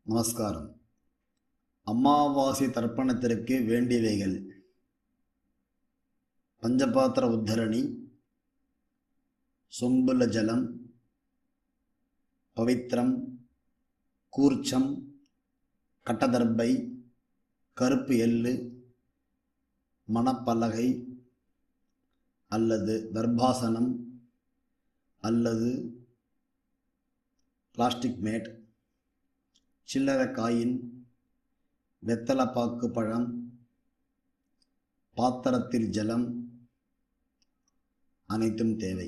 நமஸ்காரம் அமாவாசை தர்ப்பணத்திற்கு வேண்டியவைகள் பஞ்சபாத்திர உத்தரணி சொம்புல ஜலம் பவித்ரம் கூர்ச்சம் கட்டதர்பை கருப்பு எள்ளு மணப்பலகை அல்லது தர்பாசனம் அல்லது பிளாஸ்டிக் மேட் சில்லறை காயின் வெத்தலைப்பாக்கு பழம் பாத்திரத்தில் ஜலம் அனைத்தும் தேவை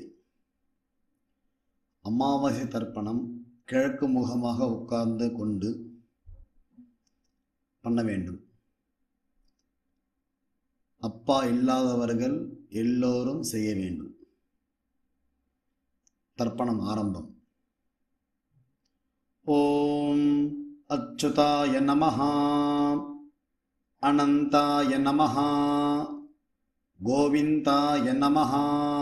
அமாவாசை தர்ப்பணம் கிழக்கு முகமாக உட்கார்ந்து கொண்டு பண்ண வேண்டும் அப்பா இல்லாதவர்கள் எல்லோரும் செய்ய வேண்டும் தர்ப்பணம் ஆரம்பம் ஓம் அச்சுதாய நமः அனந்தாய நமः கோவிந்தாய நமः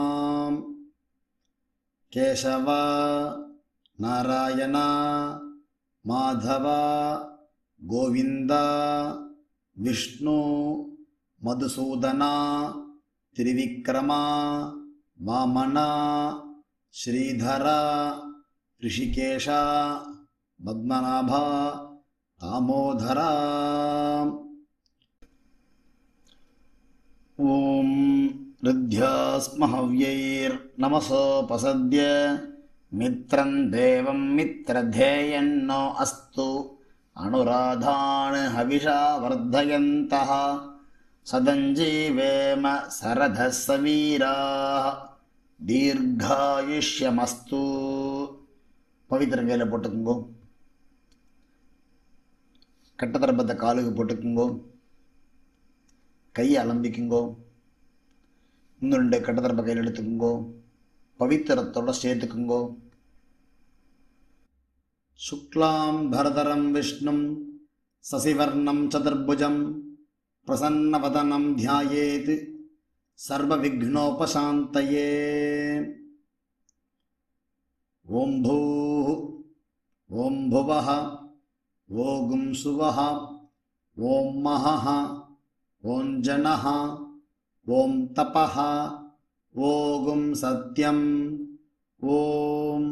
கேசவ நாராயண மாதவ கோவிந்தா விஷ்ணு மதுசூதனா திரிவிக்ரமா வாமனா ஸ்ரீதரா ரிஷிகேஷா பத்மநாபா தாமோதரா ஓம் ருத்யாஸ்மஹவ்யைர்நமசோபசத்ய மித்ரன் தேவம் மித்ரதேயன்னோ அஸ்து அனுராதாन् ஹவிஷா வர்தயந்தः சதஞ்சீவேம சரதः சவீராः தீர்காயுஷ்யமஸ்து பவித்திரம் கையில் போட்டுக்குங்கோ கட்டத்தரப்பத்தை காலுக்கு போட்டுக்குங்கோ கையை அலம்பிக்குங்கோ இன்னும் ரெண்டு கட்டத்தரப்பை கையில் எடுத்துக்குங்கோ பவித்திரத்தோட சேர்த்துக்குங்கோ சுக்லாம் பரதரம் விஷ்ணும் சசிவர்ணம் சதுர்புஜம் பிரசன்னவதனம் தியாயேத் சர்வவிக்னோபசாந்தயே ஓம் பூः ஓம் புவः ஓகும் சுவः ஓம் மகः ஓம் ஜனः ஓம் தபः ஓகும் சத்யம் ஓம்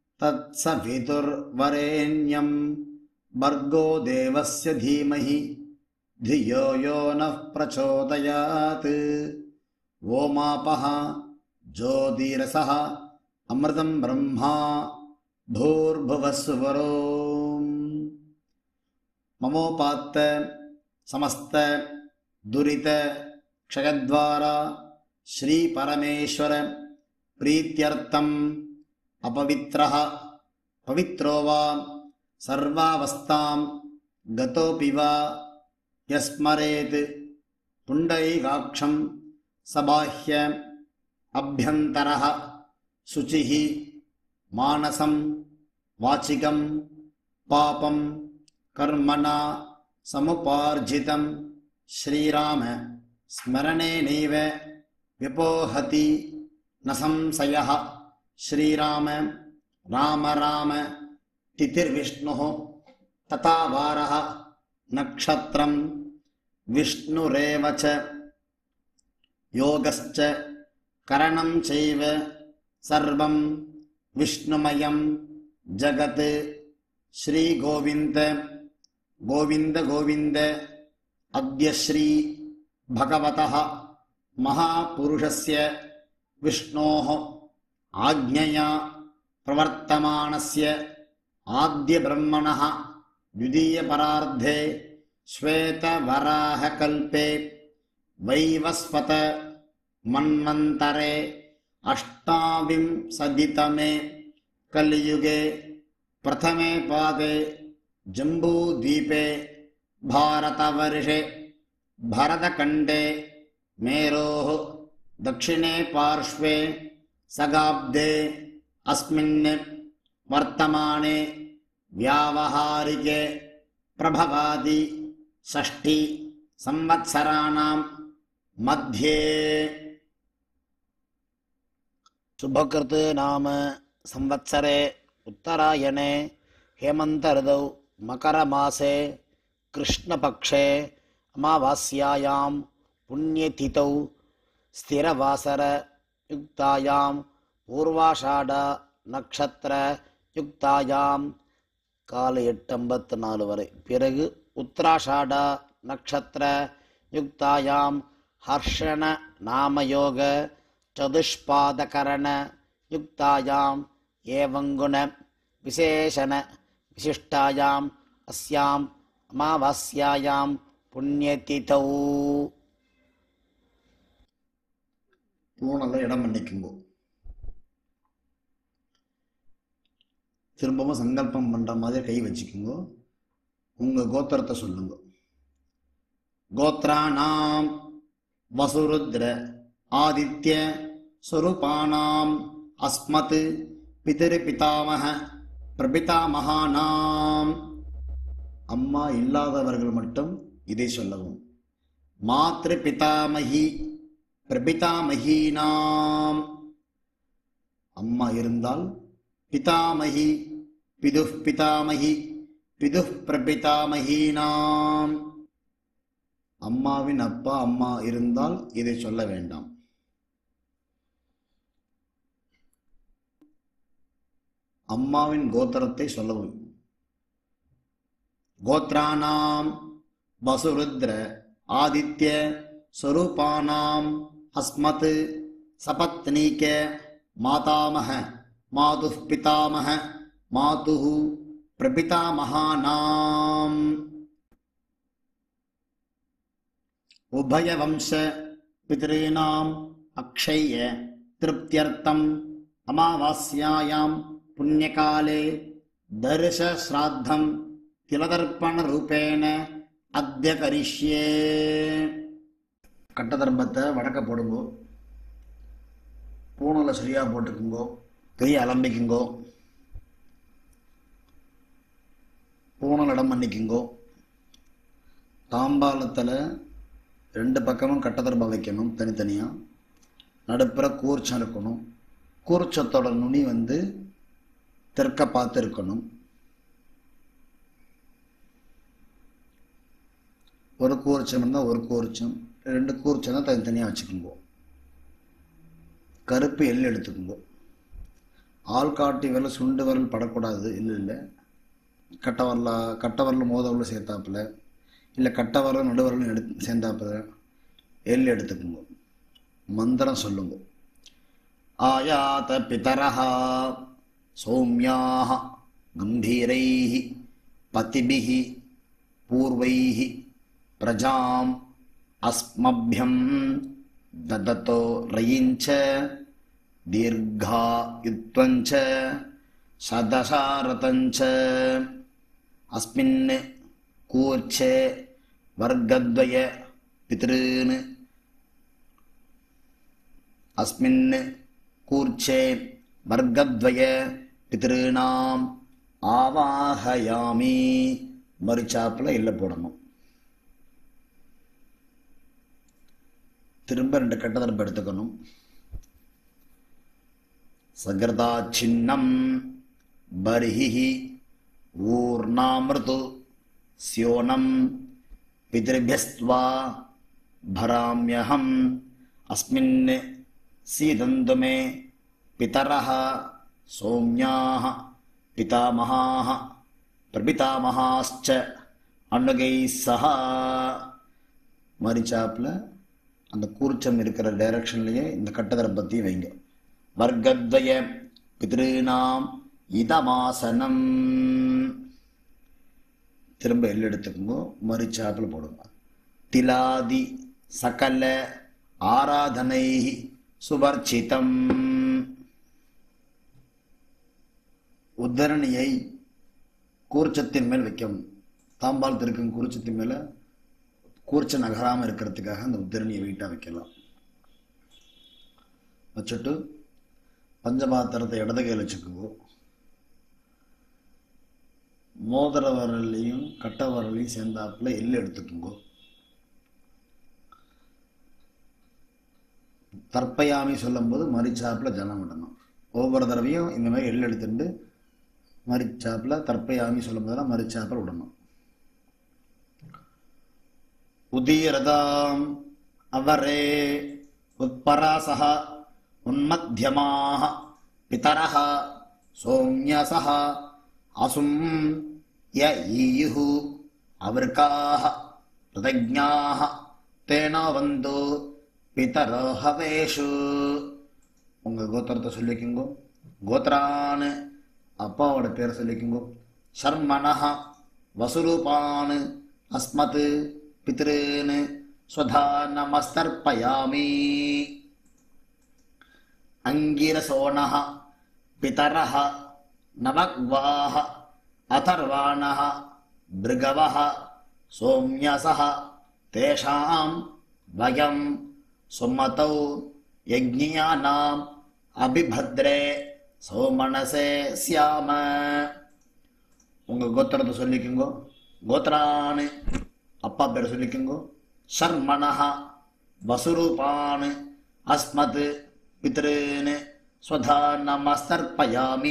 तत्सवितुर्वरेण्यं भर्गो देवस्य धीमहि धियो यो नः प्रचोदयात् ओमापः ज्योतिरसः अमृतं ब्रह्मा भूर्भुवस्वरो ममोपात्त समस्त दुरित क्षयद्वारा श्रीपरमेश्वर प्रीत्यर्थम् अपवित्रः पवित्रो वा सर्वावस्थां गतोऽपि वा यस्मरेत् पुण्डरीकाक्षं सबाह्य अभ्यन्तरः शुचिः मानसं वाचिकं पापं कर्मणा समुपार्जितं श्रीराम स्मरणेनैव विपोहति न संशयः श्रीराम राम राम तिथिर्विष्णुः तथा वारः नक्षत्रं विष्णुरेव च योगश्च करणं चैव सर्वं विष्णुमयं जगत् श्रीगोविन्द गोविन्द गोविन्द अद्य श्री भगवतः महापुरुषस्य विष्णोः आज्ञया प्रवर्तमानस्य आद्यब्रह्मणः द्वितीयपरार्धे श्वेतवराहकल्पे वैवस्वत मन्वन्तरे अष्टाविंशतितमे कलियुगे प्रथमे पादे जम्बूद्वीपे भारतवर्षे भरतखण्डे मेरोः दक्षिणे पार्श्वे सगाब्दे अस्मिन् वर्तमाने व्यावहारिके प्रभवादि षष्टि संवत्सराणां मध्ये शुभकृत् नाम संवत्सरे उत्तरायणे हेमन्तऋतौ मकरमासे कृष्णपक्षे अमावास्यायां पुण्यतिथौ स्थिरवासरयुक्तायां पूर्वाषाढ காலை எட்டு ஐம்பத்து நாலு வரை பிறகு உத்ராஷாடா நக்ஷத்திர யுக்தாயாம் ஹர்ஷண நாமயோக சதுஷ்பாதகரண யுக்தாயாம் ஏவங்குண விசேஷண விசிஷ்டாயாம் அஸ்யாம் அமாவாஸ்யாயாம் புண்ணியதிதௌ பூனலை இடம் பண்ணிக்குங்கோ திரும்பவும் சங்கல்பம் பண்ணுற மாதிரி கை வச்சுக்குங்கோ உங்கள் கோத்திரத்தை சொல்லுங்க கோத்ராணாம் வசுருத்ர ஆதித்ய ஸ்வரூபானாம் அஸ்மத் பிதிரு பிதாமக பிரபிதாமகானாம் அம்மா இல்லாதவர்கள் மட்டும் இதை சொல்லவும் மாத்ரு பிதாமகி பிரபிதாமகீனாம் அம்மா இருந்தால் பிதாமகி பிதுः பிதாமகி பிதுः பிரபிதாமகீனாம் அம்மாவின் அப்பா அம்மா இருந்தால் இதை சொல்ல வேண்டாம் அம்மாவின் கோத்திரத்தை சொல்லவும் கோத்ராணாம் வசுருத்ர ஆதித்ய ஸ்வரூபானாம் அஸ்மத் சபத்னீக மாதாமக மாதுः பிதாமக மாதுः பிரபிதாமகானாம் உபயவம்ச பிதॄணாம் அக்ஷய திருப்தியர்த்தம் அமாவாஸ்யாயாம் புண்ணியகாலே தரிசஸ்ராத்தம் திலதர்ப்பணரூபேண அத்திய கரிஷ்யே கட்டதர்மத்தை வடக்க போடுங்கோ பூணலை சரியாக போட்டுக்குங்கோ கையை அலம்பிக்குங்கோ பூணல் இடம் பண்ணிக்குங்கோ தாம்பாளத்தில் ரெண்டு பக்கமும் கட்டதர்பம் வைக்கணும் தனித்தனியாக நடுப்புற கூர்ச்சம் இருக்கணும் கூர்ச்சத்தோட நுனி வந்து தெற்க பார்த்து இருக்கணும் ஒரு கூர்ச்சம் இருந்தால் ஒரு கூர்ச்சம் ரெண்டு கூர்ச்சம் தான் தனித்தனியாக வச்சுக்குங்கோ கருப்பு எள் எடுத்துக்குங்கோ ஆள்காட்டி விரல் சுண்டு விரல் படக்கூடாது இல்லை இல்லை கட்டை வரல கட்டை வரல் மோத வரல சேர்த்தாப்புல இல்லை கட்டை வரல் நடுவரலும் எடு சேர்ந்தாப்புல எள் எடுத்துக்குங்க மந்திரம் சொல்லுங்க ஆயாத பிதரஹ சௌமியாக கம்பீரைः பதிபிः பூர்வைः பிரஜாம் அஸ்மபியம் ददतो रयिञ्च दीर्घायुत्वञ्च सदशारतञ्च अस्मिन् कूर्चे वर्गद्वय पितॄन् अस्मिन् कूर्चे वर्गद्वय பிதிருநாம் ஆவாஹயாமி மறுச்சாப்பில் இல்லை போடணும் திரும்ப ரெண்டு கட்டதரப்பு எடுத்துக்கணும் சகிருதா சின்னம் பர்ஹி ஊர்ணாமிருது ஸ்யோனம் பிதிருபியஸ்வா भराम्यहम् अस्मिन् सीदन्तु मे पितरः सौम्याः पितामहाः प्रपितामहाश्च அன்னுகைः சஹ மரிச்சாப்பில் அந்த கூர்ச்சம் இருக்கிற டைரக்ஷன்லேயே இந்த கட்டதரை பற்றி வைங்க வர்க்கத்வய பித்ருநாம் இதமாசனம் திரும்ப எள் எடுத்துக்கோங்க மரிச்சாப்பில் போடுங்க திலாதி சகல ஆராதனை சுவர்ச்சிதம் உத்தரணியை கூர்ச்சத்தின் மேல் வைக்கவும் தாம்பால் திருக்கும் கூர்ச்சத்தின் மேலே கூர்ச்ச நகராமல் இருக்கிறதுக்காக அந்த உத்தரணியை வீட்டாக வைக்கலாம் வச்சுட்டு பஞ்சபாத்திரத்தை இடது கையில் வச்சுக்குவோம் மோதிர வரலையும் கட்ட வரலையும் சேர்ந்தாப்புல எள்ளு எடுத்துக்குங்கோ தற்பயாமி சொல்லும்போது மறிச்சாப்புல ஜலம் விடணும் ஒவ்வொரு தடவையும் இந்த மாதிரி எள் எடுத்துட்டு மரிச்சாப்பில் தர்ப்பயாமி சொல்லும் போதெல்லாம் மரிச்சாப்பில் விடணும் உதீரதாம் அவரே உத்பராசः உன்மத்தியமாः பிதரः சோம்யசः அசும் ய ஈயுः அவர்காः பிரதஜ்ஞாः தேனாவந்தோ பிதரோ ஹவேஷு உங்க கோத்திரத்தை சொல்லிக்குங்கோ கோத்ரான்னு அப்பாவோட பேரை சொல்லிக்குங்கோ சர்மணः வசுரூபான் அஸ்மத் பித்ருன்னு ஸ்வதா நமஸ்தர்ப்பயாமி அங்கிரசோணः பிதரः நவக்வாः अथर्वाणः भृगवः सोम्यसः तेषां वयं सुमतौ यज्ञियानाम् अभिभद्रे சோமனசே சியாம உங்க கோத்திரத்தை சொல்லிக்குங்கோ கோத்ரான்னு அப்பா பேர் சொல்லிக்குங்கோ சர்மணஹ வசுரூபான் அஸ்மத் பித்ருன்னு ஸ்வதா நமஸ்தர்ப்பயாமி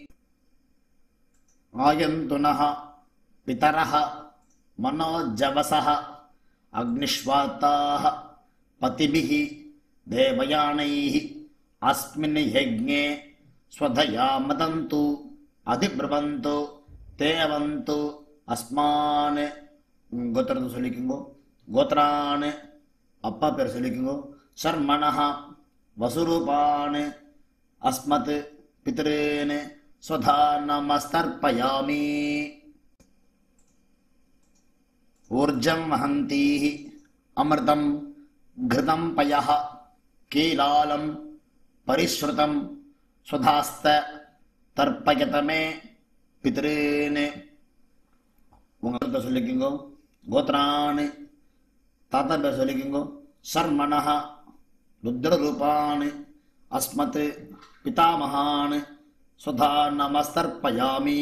आयन्तु नः पितरः मनोजवसः अग्निष्वाताः पतिभिः देवयानैः अस्मिन् यज्ञे स्वधया मदन्तु अधिब्रुवन्तु தேவந்து அஸ்மான் கோத்திரத்தை சொல்லிக்குங்கோ கோத்ரான் அப்பா பேர் சொல்லிக்குங்கோ சர்மணஹ வசுரூபான் அஸ்மத் பித்ருன்னு स्वधा नमस्तर्पयामि ऊर्जं वहन्तीः अमृतं घृतं पयः कीलालं परिश्रुतं स्वधास्त तर्पयत मे பித்ருன்னு உங்கள்கிட்ட சொல்லிக்குங்கோ கோத்ரான்னு தாத்தா பேர் சொல்லிக்குங்கோ சர்மணः ருத்ரரூபான் அஸ்மத் பிதாமகான் स्वधा नमस्तर्पयामि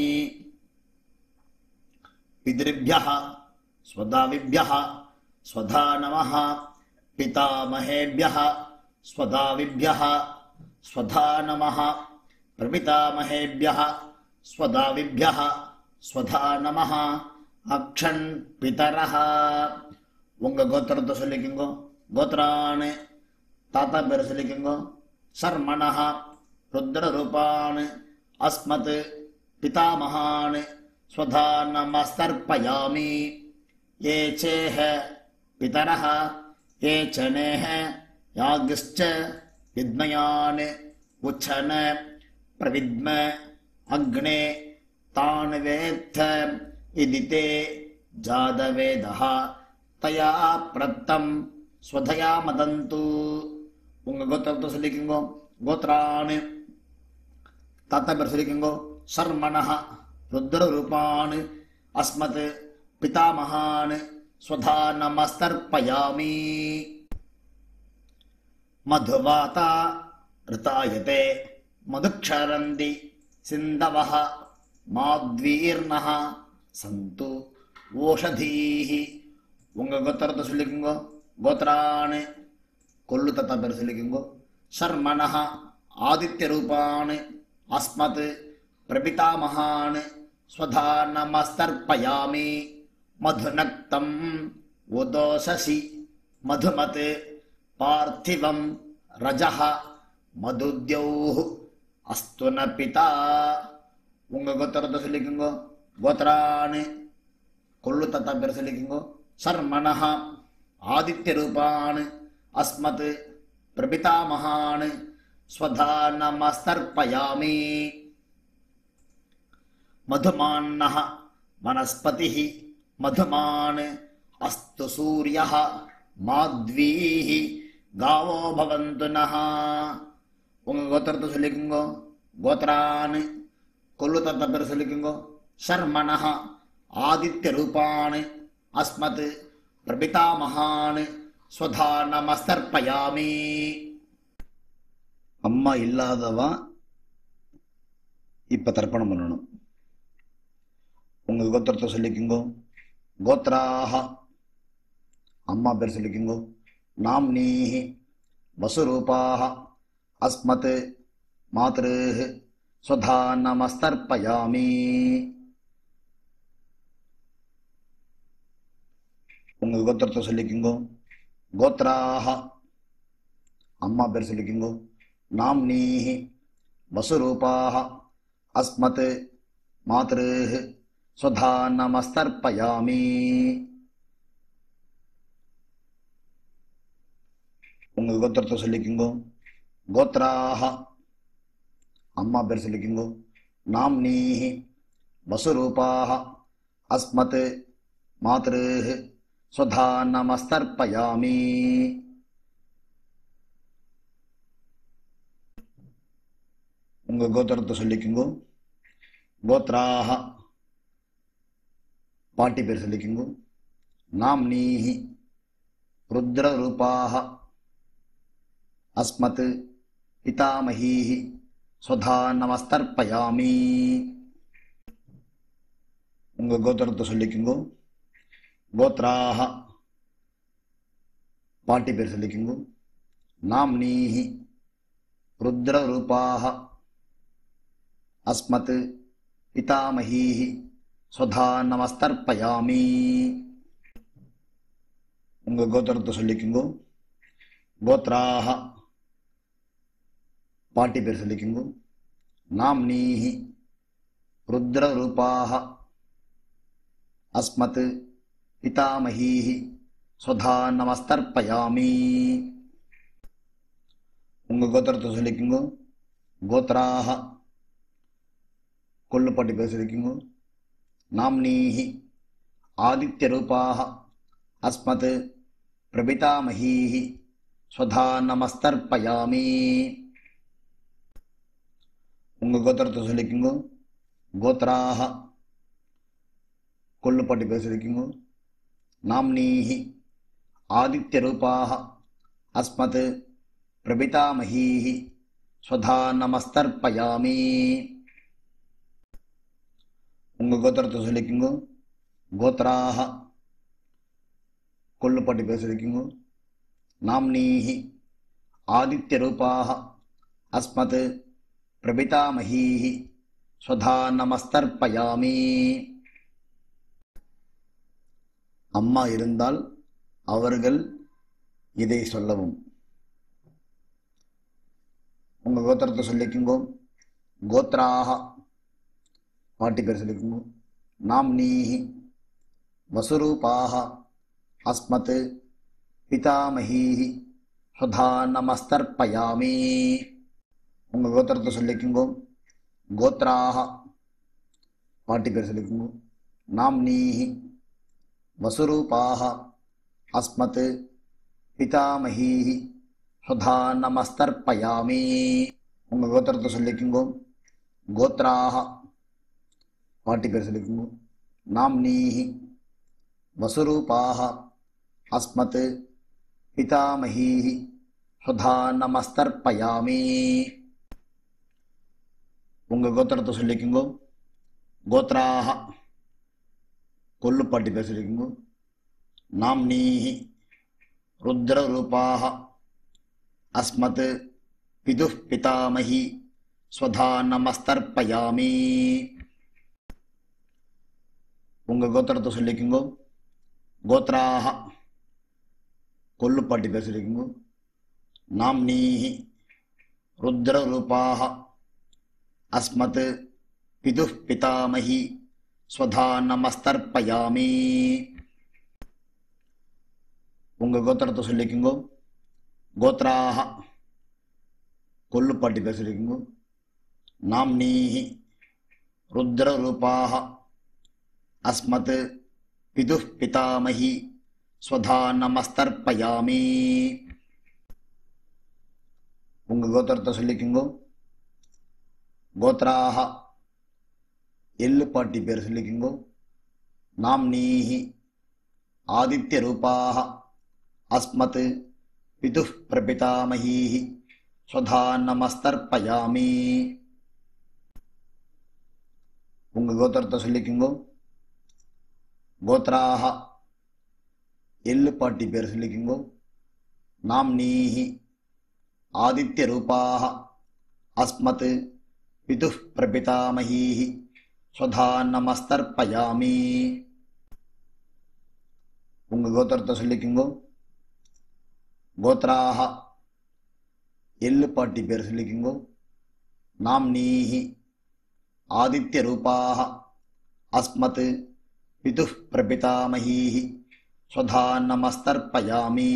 पितृभ्यः स्वदाविभ्यः स्वधा नमः पितामहेभ्यः स्वदाविभ्यः स्वधा नमः प्रपितामहेभ्यः स्वदाविभ्यः स्वधा नमः அக்ஷன் பிதரஹ உங்க கோத்திரத்தை சொல்லிக்குங்கோ கோத்ரான்னு தாத்தா பேர் சொல்லிக்குங்கோ சர்மணஹ ருத்ரரூபான் அஸ்மத் பிதாமகான் ஸ்வதா நமஸ்தர்ப்பயாமி ये चेह पितरः ये च नेह याज्ञश्च विद्मयान् उच्छन प्रविद्म अग्ने तान् वेत्थ इति ते जातवेदः तया प्रत्तम् स्वधया मदन्तु உங்க கோத்திரத்தை சொல்லிக்குங்கோ கோத்ரான் தாத்தா பேர் சொல்லிக்குங்கோ சர்மணः ருத்ரரூபான் அஸ்மத் பிதாமகான் ஸ்வதா நமஸ்தர்ப்பயாமி மதுவாதா ऋतायते मधुक्षरन्ति सिन्धवः மாத்வீர்ணः சந்து ஓஷதீः உங்க கோத்திரத்தை சொல்லிக்குங்கோ கோத்ரான் கொல்லு தத்தா பேர் சொல்லிக்குங்கோ சர்மணः ஆதித்யரூபான் அஸ்மத் பிரபிதாமகான் ஸ்வதா நமஸ்தர்ப்பயாமி மதுநக்தம் உதோசசி மதுமத் பார்த்திவம் ரஜः மதுத்யௌः அஸ்து ந பிதா உங்க கோத்திரத்தை சொல்லிக்குங்கோ கோத்ரான்னு கொள்ளு தத்தா பேர் சொல்லிக்குங்கோ சர்மணः ஆதித்யரூபான் அஸ்மத் பிரபிதாமகான் ஸ்வதா நமஸ்தர்ப்பயாமி मधुमान्नः वनस्पतिः मधुमान् अस्तु सूर्यः माध्वीः गावो भवन्तु नः உங்க கோத்திரத்தை சொல்லிக்குங்கோ கோத்ரான் கொல்லு தத்த பேர் சொல்லிக்குங்கோ சர்மணः ஆதித்ய ரூபான் அஸ்மத் பிரபிதாமகான் ஸ்வதா நமஸ்தர்ப்பயாமி அம்மா இல்லாதவா இப்ப தர்ப்பணம் பண்ணணும் உங்க கோத்திரத்தை சொல்லிக்குங்கோ கோத்ராக அம்மா பேர் சொல்லிக்குங்கோ நாம்னீஹி வசுரூபாக அஸ்மத் மாத்ருஹ் स्वधा नमस्तर्पयामि உங்க கோத்திரத்தை சொல்லிக்குங்கோ கோத்ராக அம்மா பேர் சொல்லிக்குங்கோ நாம் நீஹி வசுரூபாக அஸ்மத் மாத்ருஹ் स्वधा नमस्तर्पयामि உங்க கோத்திரத்தை சொல்லிக்குங்கோ கோத்ராக அம்மா பேர் சொல்லிக்குங்கோ நாம் நீஹி வசுரூபாக அஸ்மத் மாத்ருஹ் स्वधा नमस्तर्पयामि உங்க கோத்திரத்தை சொல்லிக்குங்கோ கோத்ராக பாட்டி பேர் சொல்லிக்குங்கோ நாம் நீஹி ருத்ரரூபாக அஸ்மத் பிதாமகீஹி स्वधा நமஸ்தர்ப்பயாமி உங்க கோத்திரத்தை சொல்லிக்குங்கோ கோத்ராக பாட்டி பேர் சொல்லிக்குங்கோ நாம் நீஹி ருத்ரரூபாக அஸ்மத் பிதாமகீஹி स्वधा நமஸ்தர்ப்பயாமி உங்க கோத்திரத்தை சொல்லிக்குங்கோ கோத்ராக பாட்டி பேர் சொல்லிக்குங்கோ நாம் நீஹி ருத்ரரூபாக அஸ்மத் பிதாமகீஹி स्वधा நமஸ்தர்ப்பயாமி உங்க கோத்திரத்தை சொல்லிக்குங்கோ கோத்ராக கொள்ளுப்பாட்டி பேர் சொல்லிக்குங்கோ நாம்னீஹி ஆதித்யரூபாக அஸ்மத் பிரபிதாமகீஹி स्वधा நமஸ்தர்ப்பயாமி உங்க கோத்திரத்தை சொல்லிக்குங்கோ கோத்ராக கொள்ளுப்பாட்டி பேர் சொல்லிக்குங்கோ நாம்னீஹி ஆதித்யரூபாக அஸ்மத் பிரபிதாமகீஹி स्वधा நமஸ்தர்ப்பயாமி உங்க கோத்திரத்தை சொல்லிக்குங்கோ கோத்ராக கொள்ளுப்பாட்டி பேர் சொல்லிக்குங்கோ நாம்னீஹி ஆதித்யரூபாக அஸ்மத் பிரபிதாமகீஹி स्वधा நமஸ்தர்ப்பயாமி அம்மா இருந்தால் அவர்கள் இதை சொல்லவும் உங்க கோத்திரத்தை சொல்லிக்குங்கோ கோத்ராக பாட்டி பேர் சொல்லிக்குங்கோ நாம் நீஹி வசுரூபாக அஸ்மத் பிதாமகீஹி சுதா நமஸ்தர்ப்பயாமி உங்க கோத்திரத்தை சொல்லிக்குங்கோ கோத்ராக பாட்டி பேர் சொல்லிக்குங்கோ நாம் நீஹி வசுரூபாக அஸ்மத் பிதாமகீஹி சுதா நமஸ்தர்ப்பயாமி உங்க கோத்திரத்தை சொல்லிக்குங்கோ கோத்ராக பாட்டி பேர் சொல்லிக்குங்கோ நாம் நீஹி வசுரூபாக அஸ்மத் பிதாமகீஹி சுதா நமஸ்தர்ப்பயாமி உங்க கோத்திரத்தை சொல்லிக்குங்கோ கோத்ராக கொல்லுப்பாட்டி பேர் சொல்லிக்குங்கோ நாம் நீஹி ருத்ரரூபாக அஸ்மத் பிதுः பிதாமகி ஸ்வதா நமஸ்தர்ப்பயாமி உங்க கோத்திரத்தை சொல்லிக்குங்கோ கோத்ராக கொல்லுப்பாட்டி பேர் சொல்லிக்குங்கோ நாம் நீஹி ருத்ரரூபாக அஸ்மத் பிதுः பிதாமகி ஸ்வதா நமஸ்தர்ப்பயாமி உங்க கோத்திரத்தை சொல்லிக்குங்கோ கோத்ராக கொல்லுப்பாட்டி பேர் சொல்லிக்குங்கோ நாம் நீஹி ருத்ரரூபாக அஸ்மத் பிதுः பிதாமகி ஸ்வதா நமஸ்தர்ப்பயாமி உங்க கோத்திரத்தை சொல்லிக்குங்கோ கோத்ராக எள்ளு பாட்டி பேர் சொல்லிக்குங்கோ நாம் நீஹி ஆதித்ய ரூபாக அஸ்மத் பிதுः பிரபிதாமகீஹி ஸ்வதா நமஸ்தர்ப்பயாமி உங்க கோத்திரத்தை சொல்லிக்குங்கோ கோத்ராக எள்ளு பாட்டி பேர் சொல்லிக்குங்கோ நாம் நீஹி ஆதித்ய ரூபாக அஸ்மத் பிதுः பிரபிதாமகீः ஸ்வதா நமஸ்தர்ப்பயாமி உங்க கோத்திரத்தை சொல்லிக்குங்கோ கோத்ராக எள்ளு பாட்டி பேர் சொல்லிக்குங்கோ நாம்னீஹி ஆதித்ய ரூபாக அஸ்மத் பிதுः பிரபிதாமகீः ஸ்வதா நமஸ்தர்ப்பயாமி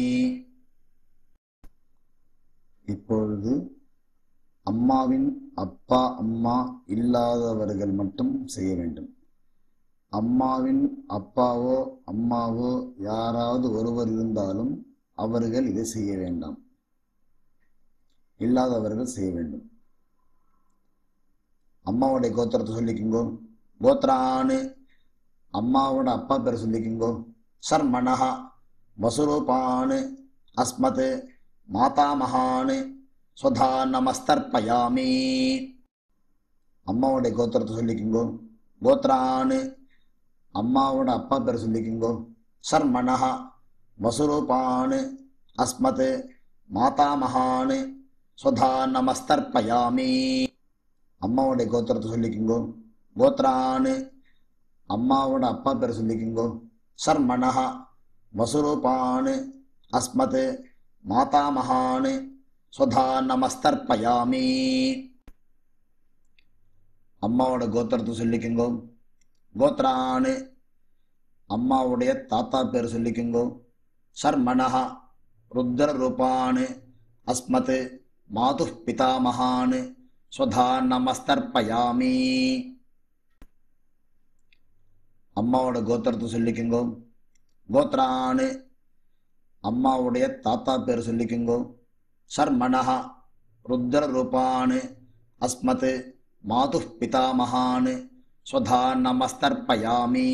இப்பொழுது அம்மாவின் அப்பா அம்மா இல்லாதவர்கள் மட்டும் செய்ய வேண்டும் அம்மாவின் அப்பாவோ அம்மாவோ யாராவது ஒருவர் இருந்தாலும் அவர்கள் இதை செய்ய வேண்டாம் இல்லாதவர்கள் செய்ய வேண்டும் அம்மாவுடைய கோத்திரத்தை சொல்லிக்குங்கோ கோத்ரான்னு அம்மாவோட அப்பா பேர் சொல்லிக்குங்கோ சர்மணஹா வசுரூபான்னு அஸ்மத் மாதாமகான்னு சுதா நமஸ்தர்ப்பயாமி அம்மாவுடைய கோத்திரத்தை சொல்லிக்குங்கோ கோத்ரான்னு அம்மாவோட அப்பா பேர் சொல்லிக்குங்கோ சர்மணஹா வசுரூபான்னு அஸ்மத் மாதாமகான்னு சுதா நமஸ்தர்ப்பயாமி அம்மாவுடைய கோத்திரத்தை சொல்லிக்குங்கோ கோத்ரான்னு அம்மாவோட அப்பா பேர் சொல்லிக்குங்கோ சர்மணஹா வசுரூபான்னு அஸ்மத் மாதாமகான்னு சுதா நமஸ்தர்ப்பயாமி அம்மாவோட கோத்திரத்தை சொல்லிக்குங்கோ கோத்ரான்னு அம்மாவுடைய தாத்தா பேர் சொல்லிக்குங்கோ சர்மணஹா ருத்ர ரூபான்னு அஸ்மத் மாது பிதாமகான்னு சுதா நமஸ்தர்ப்பயாமி அம்மாவோட கோத்திரத்தை சொல்லிக்குங்கோ கோத்ரான்னு அம்மாவுடைய தாத்தா பேர் சொல்லிக்குங்கோ சர்மணஹா ருத்ர ரூபான்னு அஸ்மத் மாது பிதாமகான்னு சுதா நமஸ்தர்ப்பயாமி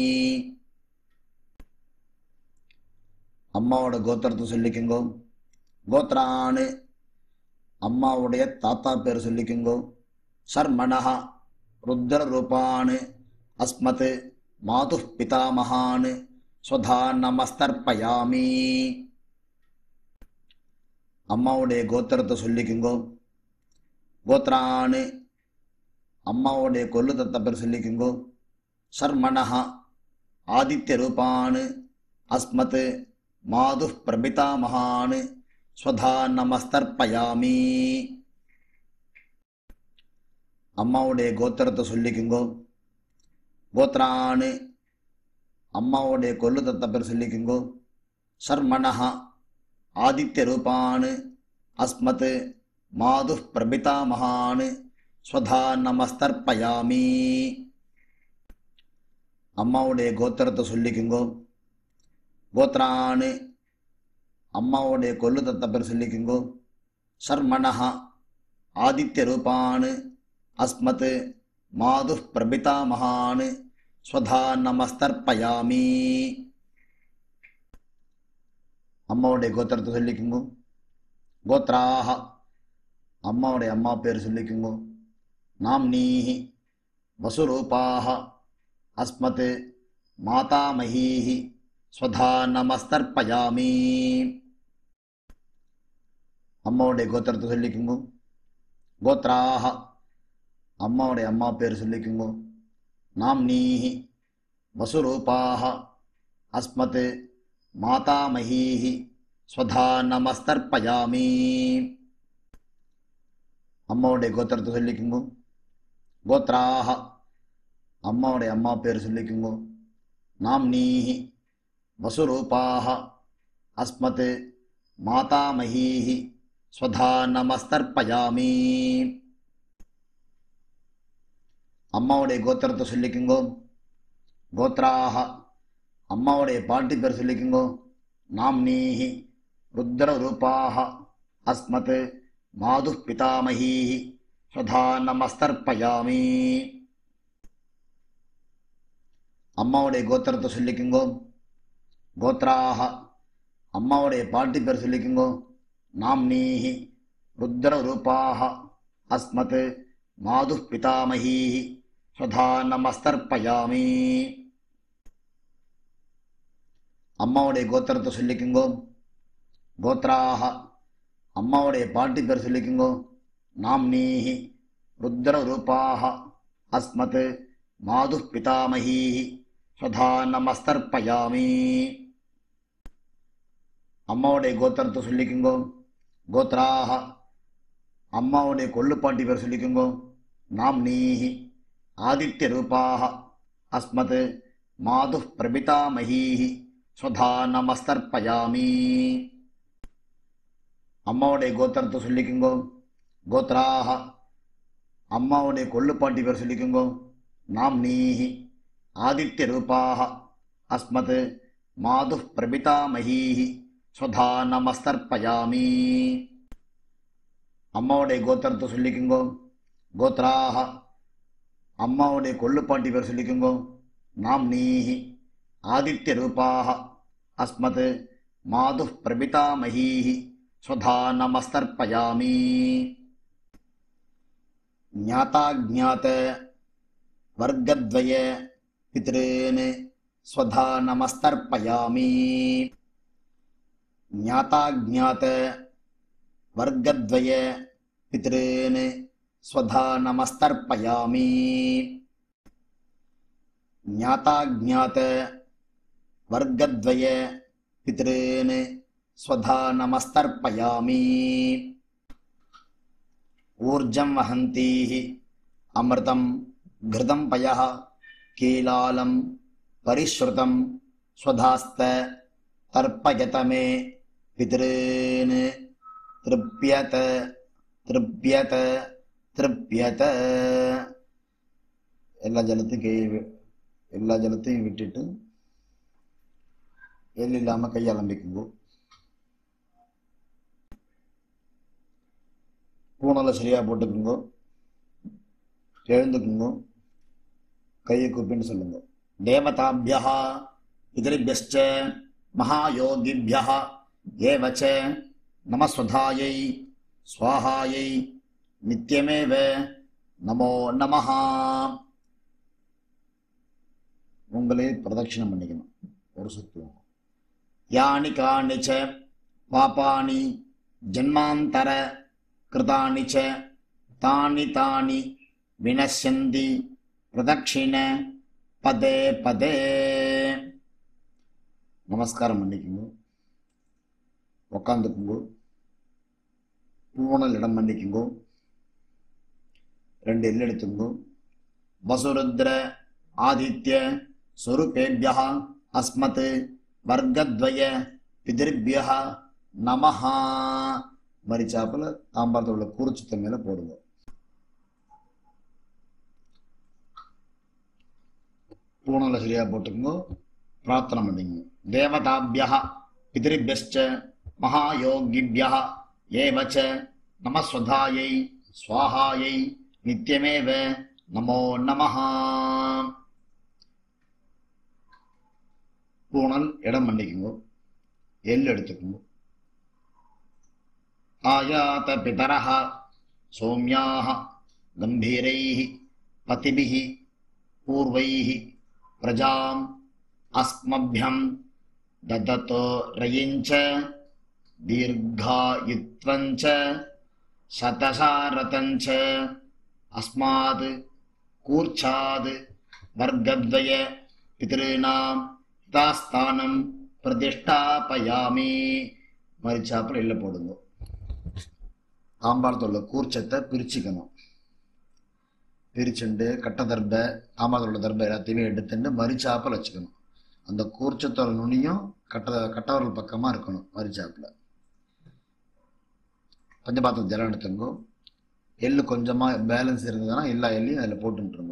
அம்மாவோட கோத்திரத்தை சொல்லிக்குங்கோ கோத்ரான்னு அம்மாவுடைய தாத்தா பேர் சொல்லிக்குங்கோ சர்மணஹா ருத்ர ரூபான்னு அஸ்மத் மாது பிதாமகான்னு சுதா நமஸ்தர்ப்பயாமி அம்மாவுடைய கோத்திரத்தை சொல்லிக்குங்கோ கோத்ரான்னு அம்மாவுடைய கொல்லு தத்த பேர் சொல்லிக்குங்கோ சர்மணஹா ஆதித்ய ரூபான்னு அஸ்மத் மாது பிரபிதாமகான்னு ஸ்வதா நமஸ்தர்ப்பயாமி அம்மாவுடைய கோத்திரத்தை சொல்லிக்குங்கோ கோத்ரான்னு அம்மாவுடைய கொல்லு தத்த பேர் சொல்லிக்குங்கோ சர்மணஹா ஆதித்ய ரூபான்னு அஸ்மத் மாது பிரபிதாமகான்னு ஸ்வதா நமஸ்தர்ப்பயாமி அம்மாவுடைய கோத்திரத்தை சொல்லிக்குங்கோ கோத்ரான்னு அம்மாவுடைய கொல்லு தத்த பேர் சொல்லிக்குங்கோ சர்மணஹா ஆதித்ய ரூபான்னு அஸ்மத் மாது பிரபிதாமகான்னு ஸ்வதா நமஸ்தர்ப்பயாமி அம்மாவுடைய கோத்திரத்தை சொல்லிக்குங்கோ கோத்ராக அம்மாவுடைய அம்மா பேர் சொல்லிக்குங்கோ நாம்னீஹி வசுரூபாக அஸ்மத் மாதாமகீஹி ஸ்வதா நமஸ்தர்ப்பயாமி அம்மாவுடைய கோத்திரத்தை சொல்லிக்குங்கோ கோத்ராக அம்மாவுடைய அம்மா பேர் சொல்லிக்குங்கோ நாம்னீஹி வசுரூபாக அஸ்மத் மாதாமகீஹி ஸ்வதா நமஸ்தர்ப்பயாமி அம்மாவுடைய கோத்திரத்தை சொல்லிக்குங்கோ கோத்ராக அம்மாவுடைய அம்மா பேர் சொல்லிக்குங்கோ நாம்னீஹி வசுரூபாக அஸ்மத் மாதாமகீஹி ஸ்வதா நமஸ்தர்ப்பயாமி அம்மாவுடைய கோத்திரத்தை சொல்லிக்குங்கோ கோத்ராக அம்மாவுடைய பாட்டி பேர் சொல்லிக்குங்கோ நாம்னீஹி ருத்ர ரூபாக அஸ்மத் மாது பிதாமகீஹி ஸ்வதா நமஸ்தர்ப்பயாமி அம்மாவுடைய கோத்திரத்தை சொல்லிக்குங்கோ கோத்ராக அம்மாவுடைய பாட்டி பேர் சொல்லிக்குங்கோ நாம்னீஹி ருத்ர ரூபாக அஸ்மத் மாது பிதாமகீஹி ஸ்வதா நமஸ்தர்ப்பயாமி அம்மாவுடைய கோத்திரத்தை சொல்லிக்குங்கோ கோத்ராக அம்மாவுடைய பாட்டி பேர் சொல்லிக்குங்கோ நாம்னீஹி रुद्ररूपाः अस्मत् मातुः पितामहीः स्वधा நமஸ்தர்ப்பயாமி அம்மாவுடைய கோத்திரத்தை சொல்லிக்குங்கோ கோத்ராக அம்மாவுடைய கொள்ளுப்பாட்டி பேர் சொல்லிக்குங்கோ நாம் நீஹி ஆதித்ய ரூபாக அஸ்மத் மாது பிரபிதாமகீஹி ஸ்வதா நமஸ்தர்ப்பயாமி அம்மாவுடைய கோத்திரத்தை சொல்லிக்குங்கோ கோத்ராக அம்மாவுடைய கொள்ளுப்பாட்டி பேர் சொல்லிக்குங்கோ நாம் நீஹி ஆதித்ய ரூபாக அஸ்மத் மாது பிரபிதாமகீஹி ஸ்வதா நமஸ்தர்ப்பயாமி அம்மாவுடைய கோத்திரத்தை சொல்லிக்குங்கோ கோத்ராக அம்மாவுடைய கொள்ளுப்பாட்டி பேர் சொல்லிக்குங்கோ நாம் நீஹி ஆதித்ய ரூபாக அஸ்மத் மாது பிரபிதாமகீஹி ஸ்வதா நமஸ்தர்ப்பயாமி ஞாதாஜாத வர்க்கத்வய பித்ருன் ஸ்வதா நமஸ்தர்ப்பயாமி ஞாதாஜாத வர்க்கத்வய பித்ருன் ஸ்வதா நமஸ்தர்ப்பயாமி ஞாதாஜாத வர்க்கத்வய பித்ருன் ஸ்வதா நமஸ்தர்ப்பயாமி ऊर्जं वहन्तीः अमृतं घृतं पयः कीलालं परिश्रुतं स्वधास्त तर्पयत मे पितॄन् तृप्यत तृप्यत तृप्यत எல்லா ஜலத்தையும் கை எல்லா ஜலத்தையும் விட்டுட்டு எள் இல்லாமல் கை அலம்பிக்குங்கோ பூனலை சரியாக போட்டுக்குங்கோ எழுந்துக்குங்கோ கையை கூப்பின்னு சொல்லுங்க தேவதாபியா பிதரிபியச்ச மகாயோகிபியா ஏவச்ச நமஸ்வதாயை ஸ்வாஹாயை நித்தியமேவ நமோ நமஹா உங்களே பிரதட்சிணம் பண்ணிக்கணும் ஒரு சுத்து யானி காணி ச பாபானி ஜன்மாந்தர கிருதானி ச தானி தானி வினஷ்யந்தி பிரதட்சிண பதே பதே நமஸ்காரம் பண்ணிக்குங்க உக்காந்துக்குங்க பூனல் இடம் பண்ணிக்குங்க ரெண்டு எல் எடுத்துங்க வசுருத்ர ஆதித்ய ஸ்வரூபேபியா அஸ்மத் வர்க்கத்வய பிதிர்பியா நமஹா மரிச்சாப்புல தாம்பாரத்தில் உள்ள கூறுச்சத்தை மேல போடுங்க பூனலை சரியா போட்டுக்கோங்க பிரார்த்தனை பண்ணிங்க தேவதாபியா பிதிரிபியச்ச மகாயோகிபியா ஏவச்ச நமஸ்வதாயை ஸ்வாஹாயை நித்தியமேவ நமோ நமஹா பூனல் இடம் பண்ணிக்குங்க எள் எடுத்துக்குங்க आयात पितरः सौम्याः गम्भीरैः पतिभिः पूर्वैः प्रजाम् अस्मभ्यं ददतो रयिञ्च दीर्घायुत्वञ्च शतसारतञ्च अस्मात् कूर्च्छाद् वर्गद्वय पितॄणां हितास्थानं प्रतिष्ठापयामि மரிச்சாப்பில் இல்லை போடுங்க தாம்பாரத்தில் உள்ள கூர்ச்சத்தை பிரிச்சுக்கணும் பிரிச்சுண்டு கட்ட தர்பை தாம்பாரத்தில் உள்ள தர்பை எல்லாத்தையுமே எடுத்துட்டு மரிச்சாப்பில் வச்சுக்கணும் அந்த கூர்ச்சத்தோட நுனியும் கட்ட கட்டவரல் பக்கமாக இருக்கணும் மரிச்சாப்பில் பஞ்சபாத்திரம் ஜலம் எடுத்துங்கோ எள்ளு கொஞ்சமாக பேலன்ஸ் இருந்ததுன்னா எல்லா எள்ளையும் அதில் போட்டுருங்க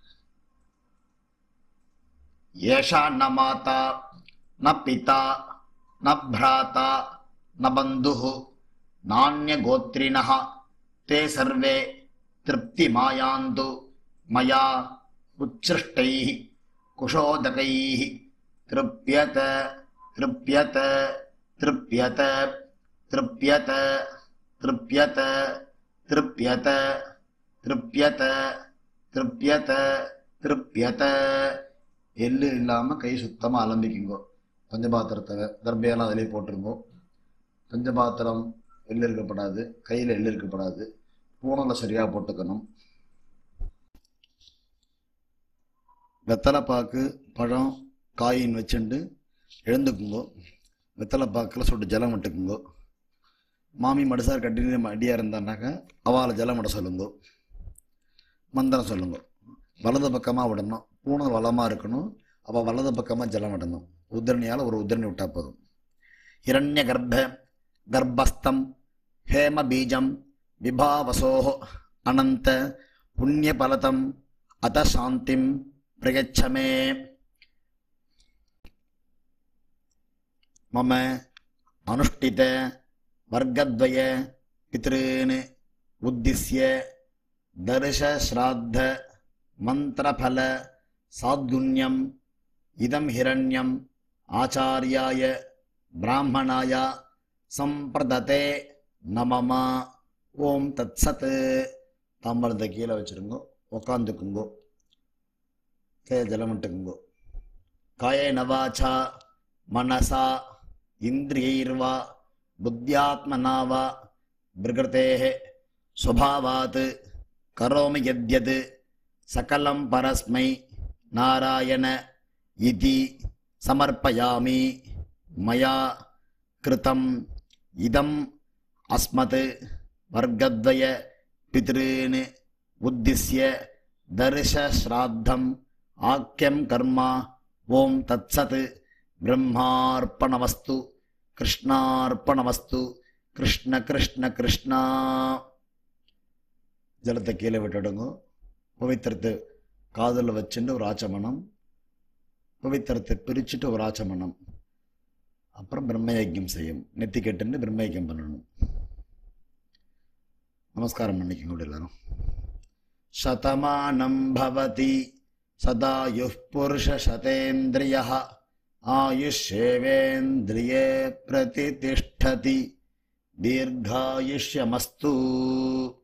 ஏஷா ந மாதா ந பிதா ந பிராத்தா न बन्धुः नान्यगोत्रिणः ते सर्वे तृप्तिमायान्तु मया उच्छृष्टैः कुशोदकैः तृप्यत तृप्यत तृप्यत तृप्यत तृप्यत तृप्यत तृप्यत तृप्यत तृप्यत எள்ளு இல்லாமல் கை சுத்தமாக அலம்பிக்குங்கோ பஞ்சபாத்திரத்தை தர்பையெல்லாம் அதிலே போட்டுருங்கோ பஞ்சபாத்திரம் எள்ளு இருக்கப்படாது கையில் எள்ளு இருக்கப்படாது பூனலை சரியாக போட்டுக்கணும் வெத்தலை பாக்கு பழம் காயின் வச்சுண்டு எழுந்துக்குங்கோ வெத்தலை பாக்கில் சொட்டு ஜலம் விட்டுக்குங்கோ மாமி மடுசார் கட்டினு அடியாக இருந்தான்னாக்கா அவால ஜலம் விட சொல்லுங்கோ மந்திரம் சொல்லுங்க வலது பக்கமாக விடணும் பூனை வளமாக இருக்கணும் அவள் வலது பக்கமாக ஜலம் விடணும் உதிரணியால் ஒரு உதிரணி விட்டால் போதும் இரண்ய கர்ப்ப கர்ப்பஸ்தம் ஹேம பீஜம் விபாவசோ அனந்த புண்ணிய பலதம் அத சாந்திம் பிரயச்சமே மம அனுஷ்டித வர்க்கத்வய பித்ருன் உத்திஸ்ய தர்ஷஸ்ராத்த மந்திரபல சாத்குண்யம் இதம் ஹிரண்யம் ஆச்சாரியாய பிராமணாய சம்பிரததே நமமா ஓம் தத்சத் தாம்பழத்தை கீழே வச்சிருங்கோ உக்காந்துக்குங்கோ கையை ஜலமிட்டுக்குங்கோ காயேன வாச்சா மனசா இந்திரியைர்வா புத்தியாத்மனா வா பிரகிருத்தேः स्वभावात् करोमि यद्यत् सकलं परस्मै नारायण इति समर्पयामि मया कृतम् इदम् अस्मत् वर्गद्वय पितॄन् उद्दिश्य दर्शश्राद्धम् आख्यं कर्म ॐ तत्सत् ब्रह्मार्पणमस्तु कृष्णार्पणमस्तु கிருஷ்ண கிருஷ்ண கிருஷ்ணா ஜலத்தை கீழே விட்டுடுங்க பவித்திரத்தை காதில் வச்சுட்டு ஒரு ஆச்சமனம் பவித்திரத்தை பிரிச்சுட்டு ஒரு ஆச்சமனம் அப்புறம் பிரம்மயஜ்யம் செய்யும் நெத்தி கெட்டுன்னு பிரம்மயஜ்யம் பண்ணணும் நமஸ்காரம் பண்ணிக்கோங்க எல்லாரும் சதமானம் பவதி சதாயுः புருஷசதேந்திரியः ஆயுஷேவேந்திரியே பிரதிதிஷ்டதி दीर्घायुष्यमस्तु